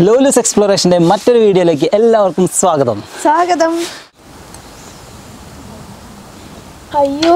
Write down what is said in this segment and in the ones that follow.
ലോലൂസ് എക്സ്പ്ലോറേഷൻ്റെ മറ്റൊരു വീഡിയോയിലേക്ക് എല്ലാവർക്കും സ്വാഗതം സ്വാഗതം അയ്യോ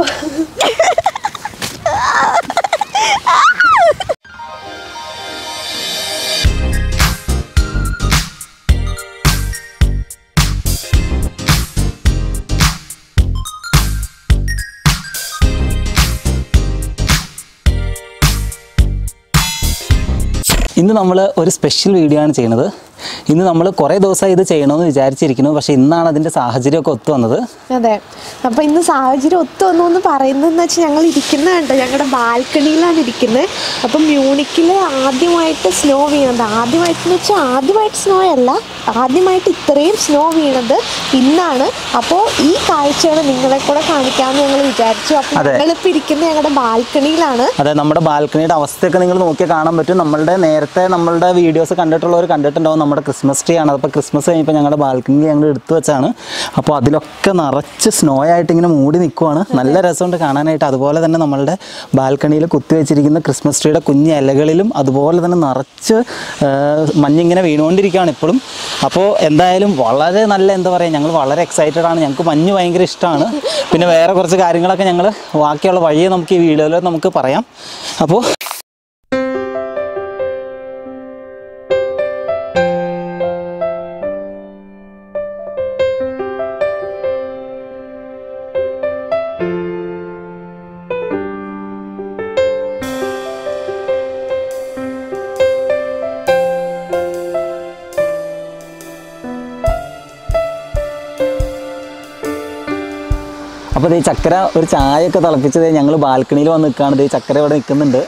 ഇന്ന് നമ്മൾ ഒരു സ്പെഷ്യൽ വീഡിയോ ആണ് ചെയ്യുന്നത് ഇന്ന് നമ്മൾ കുറേ ദിവസമായി ഇത് ചെയ്യണമെന്ന് വിചാരിച്ചിരിക്കുന്നു പക്ഷേ ഇന്നാണ് അതിൻ്റെ സാഹചര്യമൊക്കെ ഒത്തു വന്നത് അതെ അപ്പൊ ഇന്ന് സാഹചര്യം ഒത്തു വന്നു എന്ന് പറയുന്നതെന്ന് വെച്ചാൽ ഞങ്ങൾ ഇരിക്കുന്നത് കണ്ടോ ഞങ്ങളുടെ ബാൽക്കണിയിലാണ് ഇരിക്കുന്നത് അപ്പം മ്യൂണിക്കിൽ ആദ്യമായിട്ട് സ്നോ വീണത് ആദ്യമായിട്ടെന്ന് വെച്ചാൽ ആദ്യമായിട്ട് സ്നോ അല്ല ആദ്യമായിട്ട് ഇത്രയും സ്നോ വീണത് ഇന്നാണ് അപ്പോൾ ഈ കാഴ്ചകൾ നിങ്ങളെ കൂടെ കാണിക്കാമെന്ന് ഞങ്ങൾ വിചാരിച്ചു അപ്പോൾ അതെ. ഞങ്ങളിപ്പോൾ ഇരിക്കുന്നത് ഞങ്ങളുടെ ബാൽക്കണിയിലാണ് അതെ നമ്മുടെ ബാൽക്കണിയുടെ അവസ്ഥയൊക്കെ നിങ്ങൾ നോക്കിയാൽ കാണാൻ പറ്റും നമ്മളുടെ നേരത്തെ നമ്മളുടെ വീഡിയോസ് കണ്ടിട്ടുള്ളവർ കണ്ടിട്ടുണ്ടാവും നമ്മുടെ ക്രിസ്മസ് ട്രീ ആണ് അപ്പോൾ ക്രിസ്മസ് കഴിഞ്ഞപ്പോൾ ഞങ്ങളുടെ ബാൽക്കണി ഞങ്ങൾ എടുത്തു വെച്ചാണ് അപ്പോൾ അതിലൊക്കെ നിറച്ച് സ്നോ ആയിട്ട് ഇങ്ങനെ മൂടി നിൽക്കുവാണ് നല്ല രസമുണ്ട് കാണാനായിട്ട് അതുപോലെ തന്നെ നമ്മളുടെ ബാൽക്കണിയിൽ കുത്തി വെച്ചിരിക്കുന്ന ക്രിസ്മസ് ട്രീയുടെ കുഞ്ഞ് ഇലകളിലും അതുപോലെ തന്നെ നിറച്ച് ആ, മഞ്ഞിങ്ങനെ വീണുകൊണ്ടിരിക്കുകയാണ് ഇപ്പോഴും അപ്പോൾ എന്തായാലും വളരെ നല്ല എന്താ പറയുക ഞങ്ങൾ വളരെ എക്സൈറ്റഡ് ആണ് ഞങ്ങൾക്ക് മഞ്ഞ് ഭയങ്കര ഇഷ്ടമാണ് പിന്നെ വേറെ കുറച്ച് കാര്യങ്ങളൊക്കെ ഞങ്ങൾ ബാക്കിയുള്ള വഴിയെ നമുക്ക് ഈ വീഡിയോയിൽ നമുക്ക് പറയാം അപ്പോൾ അപ്പോൾ ഈ ചക്കര ഒരു ചായയൊക്കെ തിളപ്പിച്ചത് ഞങ്ങൾ ബാൽക്കണിയിൽ വന്ന് നിൽക്കുകയാണ് ഈ ചക്കര ഇവിടെ നിൽക്കുന്നുണ്ട്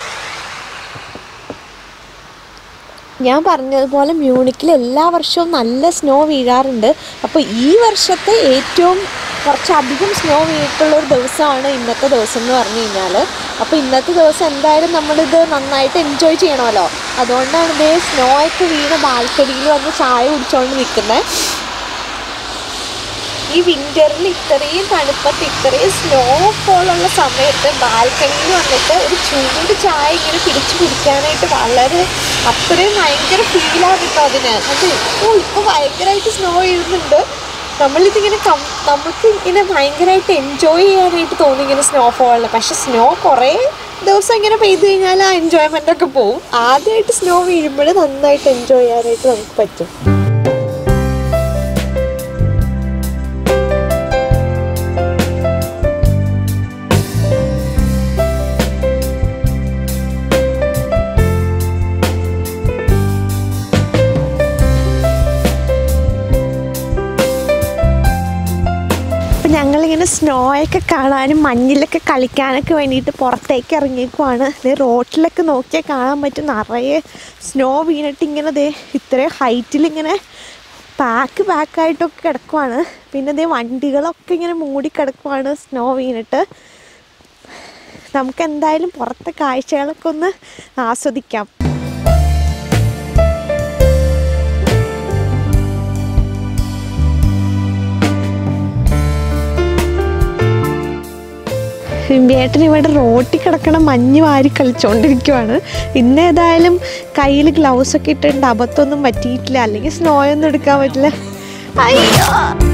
ഞാൻ പറഞ്ഞതുപോലെ മ്യൂണിക്കിൽ എല്ലാ വർഷവും നല്ല സ്നോ വീഴാറുണ്ട് അപ്പോൾ ഈ വർഷത്തെ ഏറ്റവും കുറച്ചധികം സ്നോ വീണിട്ടുള്ള ഒരു ദിവസമാണ് ഇന്നത്തെ ദിവസം എന്ന് പറഞ്ഞു കഴിഞ്ഞാൽ അപ്പോൾ ഇന്നത്തെ ദിവസം എന്തായാലും നമ്മളിത് നന്നായിട്ട് എൻജോയ് ചെയ്യണമല്ലോ അതുകൊണ്ടാണ് ഇതേ സ്നോ ഒക്കെ വീണ ബാൽക്കണിയിൽ വന്ന് ചായ കുടിച്ചുകൊണ്ട് നിൽക്കുന്നത് ഈ വിന്ററിൽ ഇത്രയും തണുപ്പത്ത് ഇത്രയും സ്നോ ഫോളുള്ള സമയത്ത് ബാൽക്കണിയിൽ വന്നിട്ട് ഒരു ചൂട് ചായ ഇങ്ങനെ പിടിച്ചു കുടിക്കാനായിട്ട് വളരെ അത്രയും ഭയങ്കര ഫീലാണ് കേട്ടോ അതിന് അത് ഓ ഇപ്പോൾ ഭയങ്കരമായിട്ട് സ്നോ വീഴുന്നുണ്ട് നമ്മളിതിങ്ങനെ കം നമുക്ക് ഇങ്ങനെ ഭയങ്കരമായിട്ട് എൻജോയ് ചെയ്യാനായിട്ട് തോന്നി ഇങ്ങനെ സ്നോ ഫോളിൽ പക്ഷെ സ്നോ കുറേ ദിവസം ഇങ്ങനെ പെയ്ത് കഴിഞ്ഞാൽ ആ എൻജോയ്മെൻ്റ് ഒക്കെ പോവും ആദ്യമായിട്ട് സ്നോ വീഴുമ്പോൾ നന്നായിട്ട് എൻജോയ് ചെയ്യാനായിട്ട് നമുക്ക് പറ്റും അപ്പം ഞങ്ങളിങ്ങനെ സ്നോയൊക്കെ കാണാനും മഞ്ഞിലൊക്കെ കളിക്കാനൊക്കെ വേണ്ടിയിട്ട് പുറത്തേക്ക് ഇറങ്ങിയേക്കുവാണ് ഇത് റോട്ടിലൊക്കെ നോക്കിയാൽ കാണാൻ പറ്റും നിറയെ സ്നോ വീണിട്ട് ഇങ്ങനെ ദേ ഇത്രയും ഹൈറ്റിൽ ഇങ്ങനെ പാക്ക് പാക്കായിട്ടൊക്കെ കിടക്കുവാണ് പിന്നെ ദേ വണ്ടികളൊക്കെ ഇങ്ങനെ മൂടി കിടക്കുവാണ് സ്നോ വീണിട്ട് നമുക്ക് എന്തായാലും പുറത്തെ കാഴ്ചകളൊക്കെ ഒന്ന് ആസ്വദിക്കാം സിംബിയേട്ടൻ ഇവിടെ റോട്ടിൽ കിടക്കണ മഞ്ഞ് വാരി കളിച്ചുകൊണ്ടിരിക്കുവാണ് ഇന്ന് ഏതായാലും കയ്യിൽ ഗ്ലൗസ് ഒക്കെ ഇട്ടിട്ടുണ്ട് അബദ്ധമൊന്നും പറ്റിയിട്ടില്ല അല്ലെങ്കിൽ സ്നോ ഒന്നും എടുക്കാൻ പറ്റില്ല അയ്യോ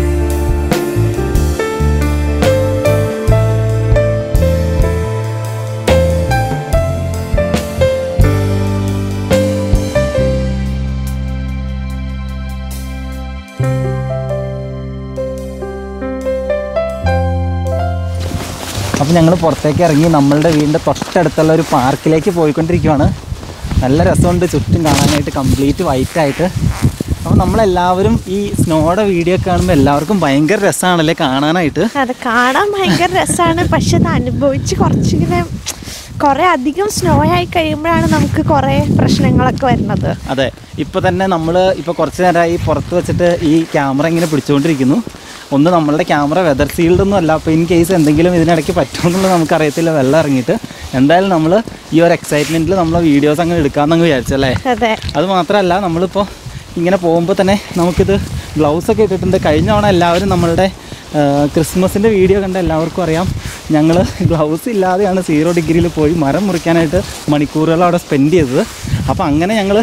അപ്പോൾ ഞങ്ങൾ പുറത്തേക്ക് ഇറങ്ങി നമ്മളുടെ വീടിൻ്റെ തൊട്ടടുത്തുള്ള ഒരു പാർക്കിലേക്ക് പോയിക്കൊണ്ടിരിക്കുകയാണ് നല്ല രസമുണ്ട് ചുറ്റും കാണാനായിട്ട് കംപ്ലീറ്റ് വൈറ്റ് ആയിട്ട് അപ്പോൾ നമ്മളെല്ലാവരും ഈ സ്നോയുടെ വീഡിയോ കാണുമ്പോൾ എല്ലാവർക്കും ഭയങ്കര രസമാണല്ലേ കാണാനായിട്ട് അത് കാണാൻ ഭയങ്കര രസമാണ് പക്ഷെ അത് അനുഭവിച്ച് കുറച്ചിങ്ങനെ കുറേ അധികം സ്നോ ആയി കഴിയുമ്പോഴാണ് നമുക്ക് കുറേ പ്രശ്നങ്ങളൊക്കെ വരുന്നത് അതെ ഇപ്പോൾ തന്നെ നമ്മൾ ഇപ്പോൾ കുറച്ച് നേരമായി പുറത്ത് വെച്ചിട്ട് ഈ ക്യാമറ ഇങ്ങനെ പിടിച്ചുകൊണ്ടിരിക്കുന്നു ഒന്ന് നമ്മളുടെ ക്യാമറ വെതർ സീൽഡ് ഒന്നും അല്ല അപ്പോൾ ഇൻ കേസ് എന്തെങ്കിലും ഇതിനിടയ്ക്ക് പറ്റുമെന്നുള്ളത് നമുക്കറിയത്തില്ല വെള്ളം ഇറങ്ങിയിട്ട് എന്തായാലും നമ്മൾ ഈ ഒരു എക്സൈറ്റ്മെൻറ്റിൽ നമ്മൾ വീഡിയോസ് അങ്ങ് എടുക്കാമെന്നങ്ങ് വിചാരിച്ചല്ലേ അതെ അത് മാത്രമല്ല നമ്മളിപ്പോൾ ഇങ്ങനെ പോകുമ്പോൾ തന്നെ നമുക്കിത് ഗ്ലൗസ് ഒക്കെ ഇട്ടിട്ടുണ്ട് കഴിഞ്ഞ തവണ എല്ലാവരും നമ്മളുടെ ക്രിസ്മസിൻ്റെ വീഡിയോ കണ്ട എല്ലാവർക്കും അറിയാം ഞങ്ങൾ ഗ്ലൗസ് ഇല്ലാതെയാണ് സീറോ ഡിഗ്രിയിൽ പോയി മരം മുറിക്കാനായിട്ട് മണിക്കൂറുകൾ അവിടെ സ്പെൻഡ് ചെയ്തത് അപ്പോൾ അങ്ങനെ ഞങ്ങൾ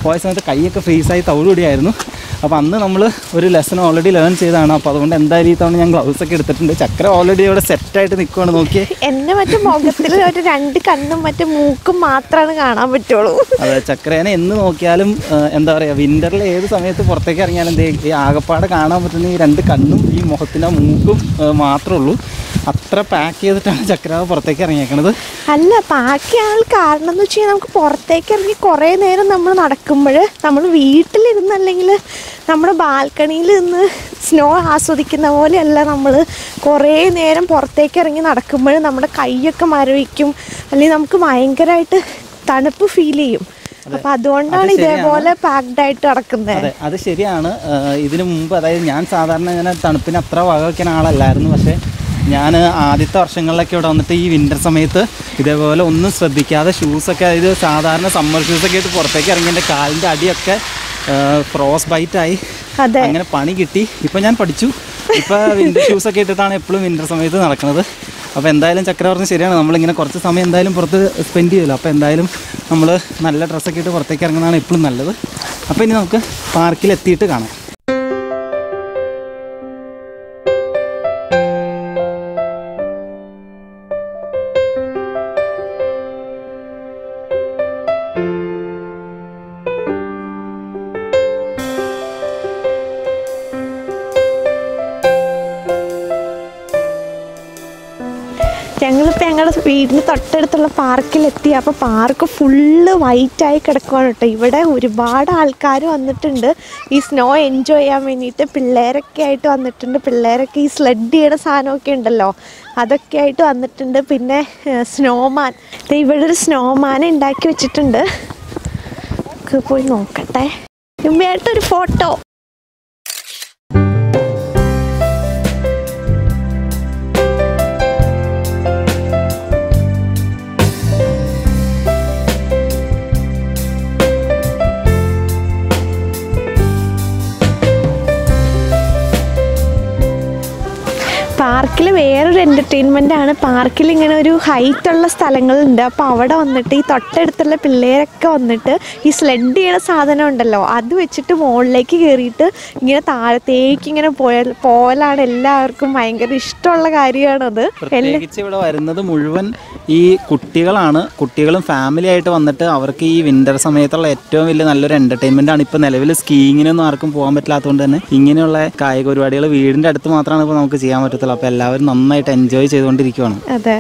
പോയ സമയത്ത് കൈയൊക്കെ ഫ്രീസായി തവിടുകൂടിയായിരുന്നു അപ്പോൾ അന്ന് നമ്മൾ ഒരു ലെസൺ ഓൾറെഡി ലേൺ ചെയ്തതാണ് അപ്പോൾ അതുകൊണ്ട് എന്തായാലും ഈ തവണ ഞാൻ ഗ്ലൗസ് ഒക്കെ എടുത്തിട്ടുണ്ട് ചക്ര ഓൾറെഡി ഇവിടെ സെറ്റായിട്ട് നിൽക്കുവാണ് നോക്കിയേ എന്നെ മറ്റേ മുഖത്തിൽ ഒരു രണ്ട് കണ്ണും മറ്റേ മൂക്കും മാത്രമാണ് കാണാൻ പറ്റുള്ളൂ അതെ ചക്രേനെ എന്ന് നോക്കിയാലും ആ, എന്താ പറയുക വിൻ്ററിൽ ഏത് സമയത്ത് പുറത്തേക്ക് ഇറങ്ങിയാലും ദേ ഈ ആകപ്പാടെ കാണാൻ പറ്റുന്ന ഈ രണ്ട് കണ്ണും ഈ മുഖത്തിൻ്റെ മൂക്കും ആ, മാത്രമേ ഉള്ളൂ അത്ര പാക്ക് ചെയ്തിട്ടാണ് ചക്രാവ് പുറത്തേക്ക് ഇറങ്ങിയേക്കണത് അല്ല ബാക്കിയാൾ കാരണം എന്ന് വെച്ച് കഴിഞ്ഞാൽ നമുക്ക് പുറത്തേക്ക് ഇറങ്ങി കുറേ നേരം നമ്മൾ നടക്കുമ്പോൾ നമ്മൾ വീട്ടിലിരുന്നല്ലെങ്കിൽ നമ്മുടെ ബാൽക്കണിയിൽ നിന്ന് സ്നോ ആസ്വദിക്കുന്ന പോലെയല്ല നമ്മൾ കുറേ നേരം പുറത്തേക്ക് ഇറങ്ങി നടക്കുമ്പോൾ നമ്മുടെ കൈയൊക്കെ മരവിക്കും അല്ലെങ്കിൽ നമുക്ക് ഭയങ്കരമായിട്ട് തണുപ്പ് ഫീൽ ചെയ്യും അപ്പം അതുകൊണ്ടാണ് അത് ശരിയാണ്. ഇതേപോലെ പാക്ഡ് ആയിട്ട് നടക്കുന്നത് അതെ അത് ശരിയാണ് ആ, ഇതിനു മുമ്പ് അതായത് ഞാൻ സാധാരണ ഇങ്ങനെ തണുപ്പിന് അത്ര വക വയ്ക്കുന്ന ആളല്ലായിരുന്നു പക്ഷേ ഞാൻ ആദ്യത്തെ വർഷങ്ങളിലൊക്കെ ഇവിടെ വന്നിട്ട് ഈ വിൻ്റർ സമയത്ത് ഇതേപോലെ ഒന്നും ശ്രദ്ധിക്കാതെ ഷൂസൊക്കെ അതായത് സാധാരണ സമ്മർ ഷൂസൊക്കെ ആയിട്ട് പുറത്തേക്ക് ഇറങ്ങി എൻ്റെ കാലിൻ്റെ അടിയൊക്കെ ഫ്രോസ് ബൈറ്റായി അതെ അങ്ങനെ പണി കിട്ടി ഇപ്പം ഞാൻ പഠിച്ചു ഇപ്പം വിൻ്റർ ഷൂസൊക്കെ ഇട്ടിട്ടാണ് എപ്പോഴും വിൻ്റർ സമയത്ത് നടക്കുന്നത് അപ്പോൾ എന്തായാലും ചക്ര പറഞ്ഞ് ശരിയാണ് നമ്മളിങ്ങനെ കുറച്ച് സമയം എന്തായാലും പുറത്ത് സ്പെൻഡ് ചെയ്യുമല്ലോ അപ്പോൾ എന്തായാലും നമ്മൾ നല്ല ഡ്രസ്സൊക്കെ ഇട്ട് പുറത്തേക്ക് ഇറങ്ങുന്നതാണ് എപ്പോഴും നല്ലത് അപ്പോൾ ഇനി നമുക്ക് പാർക്കിൽ എത്തിയിട്ട് കാണാം ഞങ്ങളിപ്പോൾ ഞങ്ങളുടെ വീടിന് തൊട്ടടുത്തുള്ള പാർക്കിലെത്തി അപ്പോൾ പാർക്ക് ഫുള്ള് വൈറ്റായി കിടക്കുവാണ് കേട്ടോ ഇവിടെ ഒരുപാട് ആൾക്കാർ വന്നിട്ടുണ്ട് ഈ സ്നോ എൻജോയ് ചെയ്യാൻ വേണ്ടിയിട്ട് പിള്ളേരൊക്കെ ആയിട്ട് വന്നിട്ടുണ്ട് പിള്ളേരൊക്കെ ഈ സ്ലഡ് ചെയ്യണ സാധനമൊക്കെ ഉണ്ടല്ലോ അതൊക്കെ ആയിട്ട് വന്നിട്ടുണ്ട് പിന്നെ സ്നോമാൻ ഇവിടെ ഒരു സ്നോമാനെ ഉണ്ടാക്കി വെച്ചിട്ടുണ്ട് നമുക്ക് പോയി നോക്കട്ടെ ഉമ്മയായിട്ടൊരു ഫോട്ടോ പാർക്കിൽ വേറൊരു എൻ്റർടൈൻമെൻ്റ് ആണ് പാർക്കിൽ ഇങ്ങനെ ഒരു ഹൈറ്റ് ഉള്ള സ്ഥലങ്ങളുണ്ട് അപ്പോൾ അവിടെ വന്നിട്ട് ഈ തൊട്ടടുത്തുള്ള പിള്ളേരൊക്കെ വന്നിട്ട് ഈ സ്ലെഡ് ചെയ്യണ സാധനം ഉണ്ടല്ലോ അത് വെച്ചിട്ട് മുകളിലേക്ക് കയറിയിട്ട് ഇങ്ങനെ താഴത്തേക്ക് ഇങ്ങനെ പോയാൽ പോലാണ് എല്ലാവർക്കും ഭയങ്കര ഇഷ്ടമുള്ള കാര്യമാണത് എല്ലാ പ്രത്യേകിച്ച് ഇവിടെ വരുന്നത് മുഴുവൻ ഈ കുട്ടികളാണ് കുട്ടികളും ഫാമിലി ആയിട്ട് വന്നിട്ട് അവർക്ക് ഈ വിൻ്റർ സമയത്തുള്ള ഏറ്റവും വലിയ നല്ലൊരു എൻ്റർടൈൻമെൻ്റ് ആണ് ഇപ്പോൾ നിലവിൽ സ്കീയിങ്ങിനൊന്നും ആർക്കും പോകാൻ പറ്റില്ലാത്തതുകൊണ്ട് തന്നെ ഇങ്ങനെയുള്ള കായിക പരിപാടികൾ വീടിൻ്റെ അടുത്ത് മാത്രമാണ് ഇപ്പോൾ നമുക്ക് ചെയ്യാൻ പറ്റത്തുള്ളൂ അപ്പോൾ എല്ലാവരും നന്നായിട്ട് എൻജോയ് ചെയ്തുകൊണ്ടിരിക്കുകയാണ് അതെ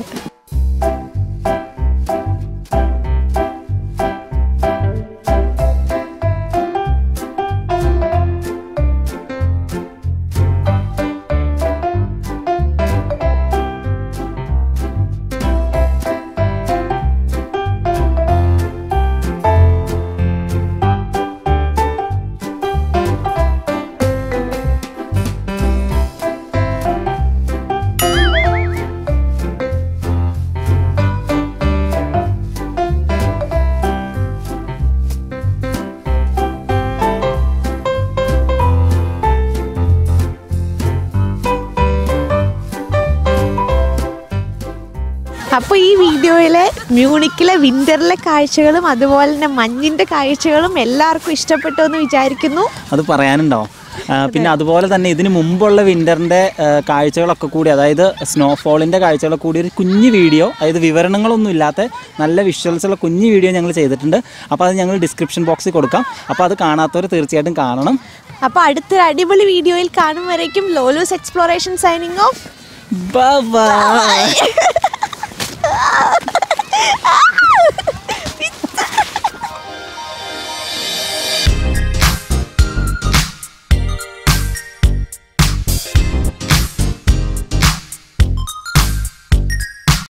അപ്പോൾ ഈ വീഡിയോയിലെ മ്യൂണിക്കിലെ വിൻ്ററിലെ കാഴ്ചകളും അതുപോലെ തന്നെ മഞ്ഞിൻ്റെ കാഴ്ചകളും എല്ലാവർക്കും ഇഷ്ടപ്പെട്ടു എന്ന് വിചാരിക്കുന്നു അത് പറയാനുണ്ടാവും ആ, പിന്നെ അതുപോലെ തന്നെ ഇതിന് മുമ്പുള്ള വിൻ്ററിൻ്റെ കാഴ്ചകളൊക്കെ കൂടി അതായത് സ്നോഫോളിൻ്റെ കാഴ്ചകളൊക്കെ കൂടി ഒരു കുഞ്ഞു വീഡിയോ അതായത് വിവരണങ്ങളൊന്നും ഇല്ലാത്ത നല്ല വിഷ്വൽസുള്ള കുഞ്ഞു വീഡിയോ ഞങ്ങൾ ചെയ്തിട്ടുണ്ട് അപ്പോൾ അത് ഞങ്ങൾ ഡിസ്ക്രിപ്ഷൻ ബോക്സിൽ കൊടുക്കാം അപ്പോൾ അത് കാണാത്തവർ തീർച്ചയായിട്ടും കാണണം അപ്പോൾ അടുത്തൊരു അടിപൊളി വീഡിയോയിൽ കാണും വരയ്ക്കും ലോലൂസ് എക്സ്പ്ലോറേഷൻ സൈനിങ് ഓഫ് ബൈ